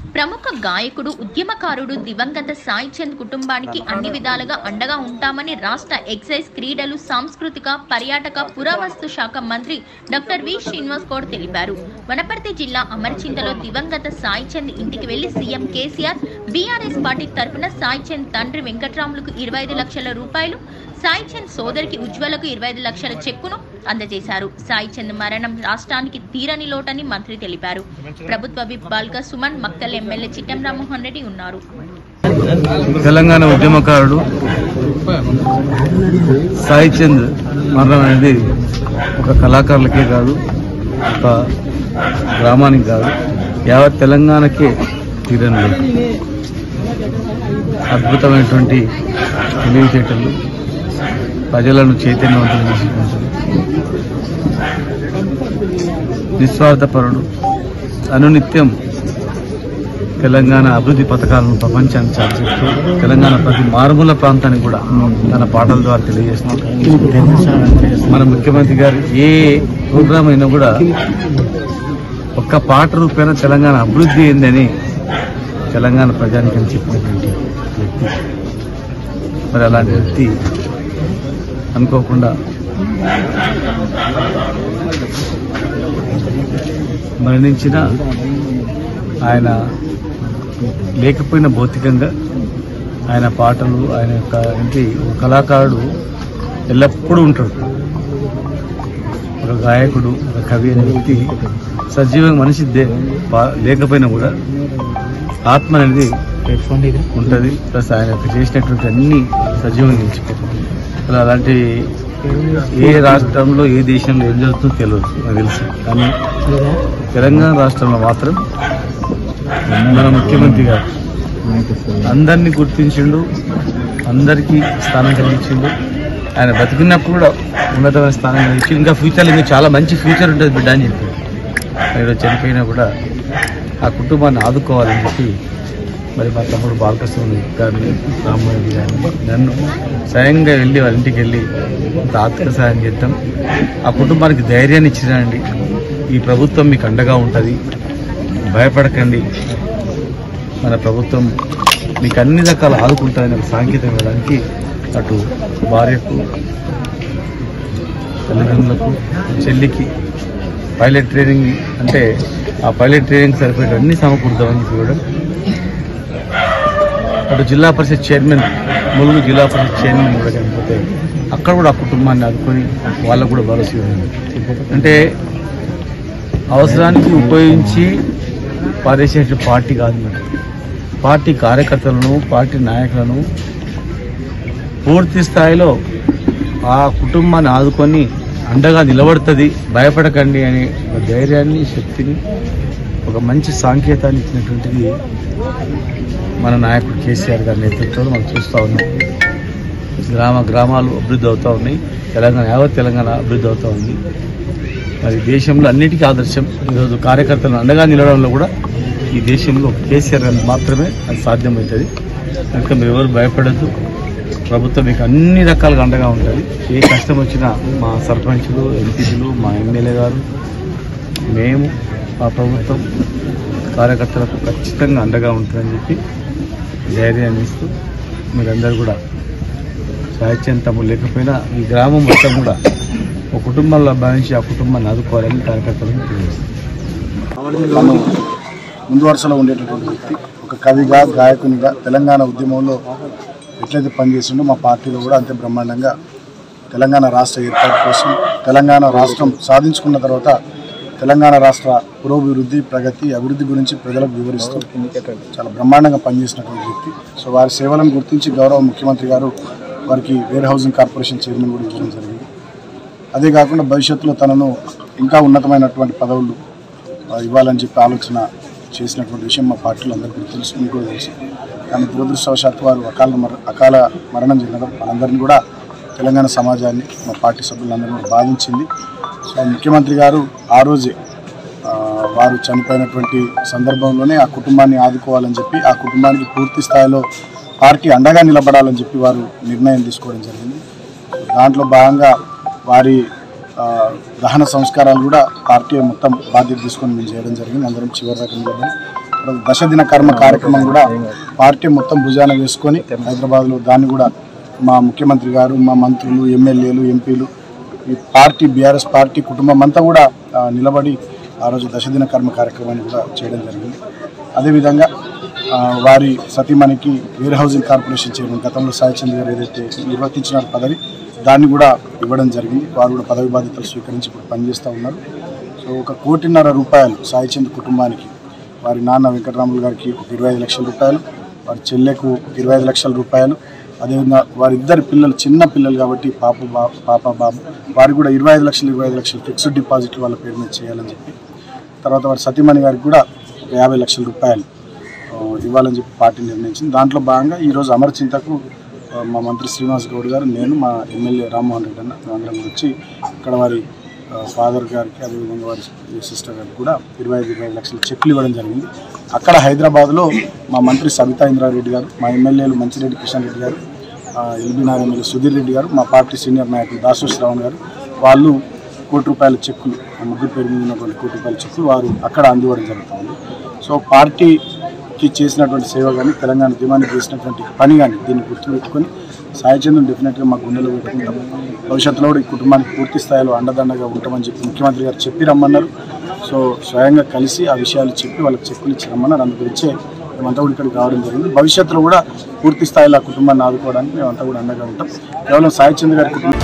ప్రముఖ గాయకుడు ఉద్యమకారుడు దివంగత సాయి చంద్ కుటుంబానికి అన్ని విధాలుగా అండగా ఉంటామని రాష్ట్ర ఎక్సైజ్ క్రీడలు సాంస్కృతిక పర్యాటక పురావస్తు శాఖ మంత్రి డాక్టర్ వి శ్రీనివాస్ గౌడ్ తెలిపారు వనపర్తి జిల్లా అమర్చింతలో దివంగత సాయి చంద్ ఇంటికి వెళ్లి సీఎం కేసీఆర్ బీఆర్ఎస్ పార్టీ తరపున సాయి చంద్ తండ్రి వెంకట్రాములకు ఇరవై ఐదు లక్షల రూపాయలు సాయి చంద్ సోదరికి ఉజ్వలకు ఇరవై ఐదు లక్షల చెక్కును అందజేశారు సాయి చంద్ మరణం రాష్ట్రానికి తీరని లోటని మంత్రి తెలిపారు ప్రభుత్వ విప్ బాల్క సుమన్ మక్కల్ ఎమ్మెల్యే చిట్టం రామ్మోహన్ రెడ్డి ఉన్నారు తెలంగాణ ఉద్యమకారుడు సాయి చంద్ మరణం అనేది ఒక కళాకారులకే కాదు ఒక గ్రామానికి కాదు యావత్ తెలంగాణకే తీరని లోటు. అద్భుతమైనటువంటి తెలివితేటలు ప్రజలను చైతన్యవంతులు చేసుకుంటారు నిస్వార్థపరుడు అనునిత్యం తెలంగాణ అభివృద్ధి పథకాలను ప్రపంచానికి చాటిచెప్తూ తెలంగాణ ప్రతి మారుమూల ప్రాంతానికి కూడా తన పాటల ద్వారా తెలియజేస్తున్నారు మన ముఖ్యమంత్రి గారు ఏ ప్రోగ్రాం అయినా కూడా ఒక్క పాట రూపేణ తెలంగాణ అభివృద్ధి అయిందని తెలంగాణ ప్రజానికి అని చెప్పినటువంటి వ్యక్తి మరి అలాంటి వ్యక్తి అనుకోకుండా మరణించిన ఆయన లేకపోయిన భౌతికంగా ఆయన పాటలు ఆయన యొక్క ఏంటి ఒక కళాకారుడు ఎల్లప్పుడూ ఉంటాడు ఒక గాయకుడు ఒక కవి అనే వ్యక్తి సజీవంగా మనిషి దే- పా- లేకపోయినా కూడా ఆత్మ అనేది ఉంటుంది ప్లస్ ఆయన యొక్క చేసినటువంటి అన్ని సజీవంగా నిలిచిపోతుంది అలా అలాంటి ఏ రాష్ట్రంలో ఏ దేశంలో ఏం జరుగుతుందో తెలియదు నాకు తెలుసు కానీ తెలంగాణ రాష్ట్రంలో మాత్రం మన ముఖ్యమంత్రి గారు అందరినీ గుర్తించిండు అందరికీ స్థానం కలిగించిండు ఆయన బతికినప్పుడు కూడా ఉన్నతమైన స్థానం కలిగించి ఇంకా ఫ్యూచర్లో ఇంకా చాలా మంచి ఫ్యూచర్ ఉంటుంది బిడ్డ అని చెప్పి ఆయన చనిపోయినా కూడా ఆ కుటుంబాన్ని ఆదుకోవాలని చెప్పి మరి మా తమ్ముడు బాలకృష్ణ గారిని రామ్మోహన్ గారిని నన్ను స్వయంగా వెళ్ళి వాళ్ళ ఇంటికి వెళ్ళి కొంత ఆర్థిక సహాయం చేద్దాం ఆ కుటుంబానికి ధైర్యాన్ని ఇచ్చినండి ఈ ప్రభుత్వం మీకు అండగా ఉంటుంది భయపడకండి మన ప్రభుత్వం మీకు అన్ని రకాల ఆదుకుంటారని ఒక సాంకేతిక ఇవ్వడానికి అటు భార్యకు తల్లిదండ్రులకు చెల్లికి పైలట్ ట్రైనింగ్ అంటే ఆ పైలట్ ట్రైనింగ్ సరిపోయే అన్ని సమకూరుతామని చెప్పి ఇవ్వడం అటు జిల్లా పరిషత్ చైర్మన్ ములుగు జిల్లా పరిషత్ చైర్మన్ కూడా చనిపోతే అక్కడ కూడా ఆ కుటుంబాన్ని ఆదుకొని వాళ్ళకు కూడా భరోసా ఇవ్వడం అంటే అవసరానికి ఉపయోగించి పారేసే పార్టీ కాదు మరి పార్టీ కార్యకర్తలను పార్టీ నాయకులను పూర్తి స్థాయిలో ఆ కుటుంబాన్ని ఆదుకొని అండగా నిలబడుతుంది భయపడకండి అనే ఒక ధైర్యాన్ని శక్తిని ఒక మంచి సాంకేతాన్ని ఇచ్చినటువంటిది మన నాయకుడు కేసీఆర్ గారి నేతృత్వంలో మనం చూస్తూ ఉన్నాం గ్రామ గ్రామాలు అభివృద్ధి అవుతూ ఉన్నాయి తెలంగాణ యావత్ తెలంగాణ అభివృద్ధి అవుతూ ఉంది మరి దేశంలో అన్నిటికీ ఆదర్శం ఈరోజు కార్యకర్తలను అండగా నిలవడంలో కూడా ఈ దేశంలో కేసీఆర్ గారికి మాత్రమే అది సాధ్యమవుతుంది కనుక మీరు ఎవరు భయపడద్దు ప్రభుత్వం మీకు అన్ని రకాలుగా అండగా ఉంటుంది ఏ కష్టం వచ్చినా మా సర్పంచులు ఎంపీలు మా ఎమ్మెల్యే గారు మేము మా ప్రభుత్వం కార్యకర్తలకు ఖచ్చితంగా అండగా ఉంటుందని చెప్పి ధైర్యాన్ని ఇస్తూ మీరందరూ కూడా సాహిత్యం తమ్ముడు లేకపోయినా ఈ గ్రామం మొత్తం కూడా ఒక కుటుంబంలో భావించి ఆ కుటుంబాన్ని ఆదుకోవాలని కార్యకర్తలను తెలియజేస్తాం తను ముందు వరుసలో ఉండేటటువంటి వ్యక్తి ఒక కవిగా గాయకునిగా తెలంగాణ ఉద్యమంలో ఎట్లయితే పనిచేసిండో మా పార్టీలో కూడా అంతే బ్రహ్మాండంగా తెలంగాణ రాష్ట్ర ఏర్పాటు కోసం తెలంగాణ రాష్ట్రం సాధించుకున్న తర్వాత తెలంగాణ రాష్ట్ర పురోభివృద్ధి ప్రగతి అభివృద్ధి గురించి ప్రజలకు వివరిస్తూ చాలా బ్రహ్మాండంగా పనిచేసినటువంటి వ్యక్తి సో వారి సేవలను గుర్తించి గౌరవ ముఖ్యమంత్రి గారు వారికి వేర్ హౌసింగ్ కార్పొరేషన్ చైర్మన్ కూడా ఇవ్వడం జరిగింది అదే కాకుండా భవిష్యత్తులో తనను ఇంకా ఉన్నతమైనటువంటి పదవులు ఆ, ఇవ్వాలని చెప్పి ఆలోచన చేసినటువంటి విషయం మా పార్టీలో అందరికీ తెలుసు మీకు కూడా తెలుసు కానీ దురదృష్టవశాత్తు వారు అకాల మర అకాల మరణం చెందడం మనందరినీ కూడా తెలంగాణ సమాజాన్ని మా పార్టీ సభ్యులందరినీ కూడా బాధించింది సో ముఖ్యమంత్రి గారు ఆ రోజే ఆ, వారు చనిపోయినటువంటి సందర్భంలోనే ఆ కుటుంబాన్ని ఆదుకోవాలని చెప్పి ఆ కుటుంబానికి పూర్తి స్థాయిలో పార్టీ అండగా నిలబడాలని చెప్పి వారు నిర్ణయం తీసుకోవడం జరిగింది దాంట్లో భాగంగా వారి ఆ, దహన సంస్కారాలు కూడా పార్టీ మొత్తం బాధ్యత తీసుకొని మేము చేయడం జరిగింది అందరం చివరి దాకా నిలబడి దశ దిన కర్మ కార్యక్రమం కూడా పార్టీ మొత్తం భుజాన వేసుకొని హైదరాబాద్లో దాన్ని కూడా మా ముఖ్యమంత్రి గారు మా మంత్రులు ఎమ్మెల్యేలు ఎంపీలు ఈ పార్టీ బీఆర్ఎస్ పార్టీ కుటుంబం అంతా కూడా ఆ, నిలబడి ఆ రోజు దశదిన కర్మ కార్యక్రమాన్ని కూడా చేయడం జరిగింది అదేవిధంగా ఆ, వారి సతీమణికి వేర్ హౌసింగ్ కార్పొరేషన్ చైర్మన్ గతంలో సాయిచంద్ గారు ఏదైతే నిర్వర్తించిన పదవి దాన్ని కూడా ఇవ్వడం జరిగింది వారు కూడా పదవి బాధ్యతలు స్వీకరించి ఇప్పుడు పనిచేస్తూ ఉన్నారు సో ఒక కోటిన్నర రూపాయలు సాయిచంద్ కుటుంబానికి వారి నాన్న వెంకటరాములు గారికి ఒక ఇరవై ఐదు లక్షల రూపాయలు వారి చెల్లెకు ఇరవై ఐదు లక్షల రూపాయలు అదేవిధంగా వారిద్దరి పిల్లలు చిన్న పిల్లలు కాబట్టి పాప బాబు పాప బాబు వారికి కూడా ఇరవై ఐదు లక్షలు ఇరవై ఐదు లక్షలు ఫిక్స్డ్ డిపాజిట్ వాళ్ళ పేరు మీద చేయాలని చెప్పి తర్వాత వారి సతీమణి గారికి కూడా ఒక యాభై లక్షల రూపాయలు ఆ, ఇవ్వాలని చెప్పి పార్టీ నిర్ణయించింది దాంట్లో భాగంగా ఈరోజు అమరచింతకు ఆ, మా మంత్రి శ్రీనివాస్ గౌడ్ గారు నేను మా ఎమ్మెల్యే రామ్మోహన్ రెడ్డి అన్న మేమందరం కూడా వచ్చి ఇక్కడ వారి ఫాదర్ గారికి అదేవిధంగా వారి సిస్టర్ గారికి కూడా ఇరవై ఐదు ఇరవై ఐదు లక్షల చెక్లు ఇవ్వడం జరిగింది అక్కడ హైదరాబాద్లో మా మంత్రి సబితా ఇంద్రారెడ్డి గారు మా ఎమ్మెల్యేలు మంచిరెడ్డి కిషన్ రెడ్డి గారు ఆ, ఎల్బీ నారాయణ ఎమ్మెల్యే సుధీర్ రెడ్డి గారు మా పార్టీ సీనియర్ నాయకులు దాసు శ్రవణ్ గారు వాళ్ళు కోటి రూపాయల చెక్కులు ఆ ముగ్గురు పేరు మీద ఉన్నటువంటి కోటి రూపాయల చెక్కులు వారు అక్కడ అందివ్వడం జరుగుతుంది సో పార్టీకి చేసినటువంటి సేవ కానీ తెలంగాణ ఉద్యమానికి చేసినటువంటి పని కానీ దీన్ని గుర్తుపెట్టుకొని సాయచంద్రం డెఫినెట్గా మా గుండెలో పెట్టుకుంటాం భవిష్యత్తులో కూడా ఈ కుటుంబానికి పూర్తి స్థాయిలో అండదండగా ఉంటామని చెప్పి ముఖ్యమంత్రి గారు చెప్పి రమ్మన్నారు సో స్వయంగా కలిసి ఆ విషయాలు చెప్పి వాళ్ళకి చెక్కులు ఇచ్చి రమ్మన్నారు అందు గురించే మేమంతా కూడా ఇక్కడికి రావడం జరిగింది భవిష్యత్తులో కూడా పూర్తి స్థాయిలో ఆ కుటుంబాన్ని ఆదుకోవడానికి మేమంతా కూడా అండగా ఉంటాం కేవలం సాయి చంద్ర గారి కుటుంబం